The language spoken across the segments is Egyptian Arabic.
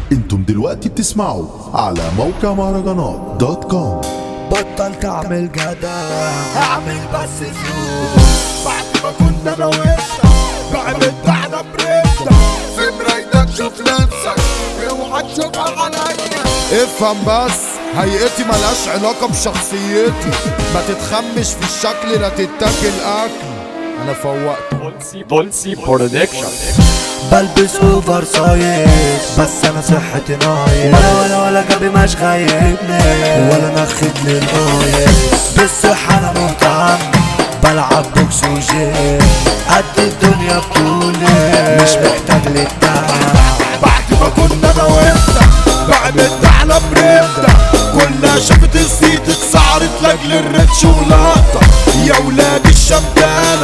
انتم دلوقتي بتسمعوا على موقع مهرجانات دوت كوم بطل تعمل جدع اعمل بس فلوس بعد ما كنا انا وانت بعمل بعد بريتا في مرايتك شوف نفسك اوعى تشوفها عليا افهم بس هيئتي ملهاش علاقة بشخصيتي ما تتخمش في الشكل لا تتاكل اكل انا فوقت بولسي بولسي برودكشن بلبس اوفر سايز بس انا صحتي نايم ولا ولا ولا جنبي مش غايبني ولا نخد للقايس بالصحة انا مهتم بلعب بوكس وجيم قد الدنيا بطولي مش محتاج للدعم بعد ما كنا انا وانت بعمل على بريتا كلها شافت الزيت اتسعرت لاجل الريتش ولقطة يا ولاد الشمدانة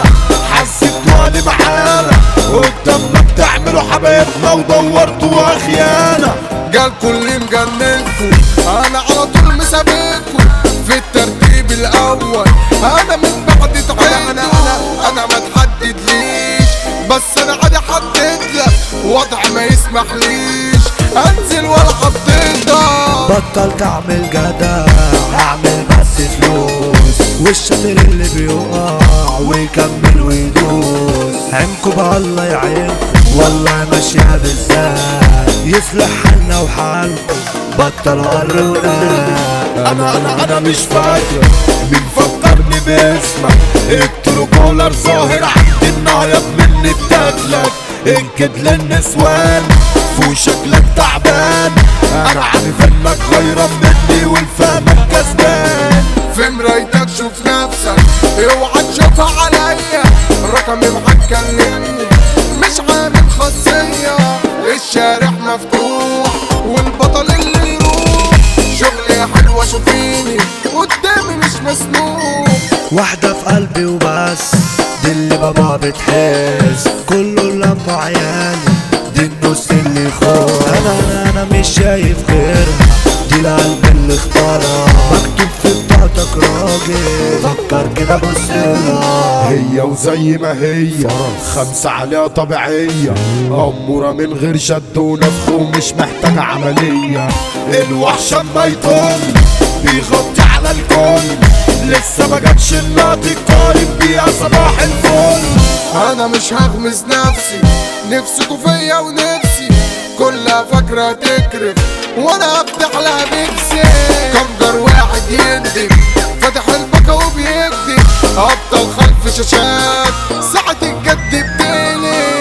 حسيتوا لي معانا قدامنا بتعملوا حبايبنا ودورتوا خيانة جالكوا اللي مجننكوا انا على طول مسابقكوا في الترتيب الاول انا من بعد تعيد انا انا انا ما تحددليش بس انا عادي حدد لك وضع ما يسمحليش انزل والعب ضدك بطل تعمل جدع اعمل بس فلوس والشاطر اللي بيقع ويكمل ويدوس عينكوا بالله يعينكم والله ماشية بالذات يصلح حالنا وحالكم بطل قرونا انا انا انا مش فاكر مين فكرني باسمك الترو كولر ظاهر عند النهاية مني بتاكلك انكد للنسوان فو شكلك تعبان انا عارف انك غيران مني والفهمك كسبان في مرايتك شوف نفسك اوعى تشوفها عليا رقمي معاك كلمني مش عامل خاصية الشارع مفتوح والبطل اللي يروح شغلي حلوة شوفيني قدامي مش مسموح واحدة في قلبي وبس دي اللي بابا بتحس كله اللمبة عيالي دي النص اللي خوف انا انا انا مش شايف غيرها دي القلب اللي اختارها مكتوب في بطاقتك راجل فكر كده بص لها هي وزي ما هي خمسة عليها طبيعية أمورة من غير شد ونفخ ومش محتاجة عملية الوحش اما يطل بيغطي على الكل لسه ما جاتش اللقطة تقارن بيها صباح الفل أنا مش هغمز نفسي نفسكوا فيا ونفسي كلها فاكرة تكرف وأنا أفتح لها بيكسي كمجر واحد يندم فاتح البكا وبيكدب أبطل خلف شاشات ساعة الجد بتقلب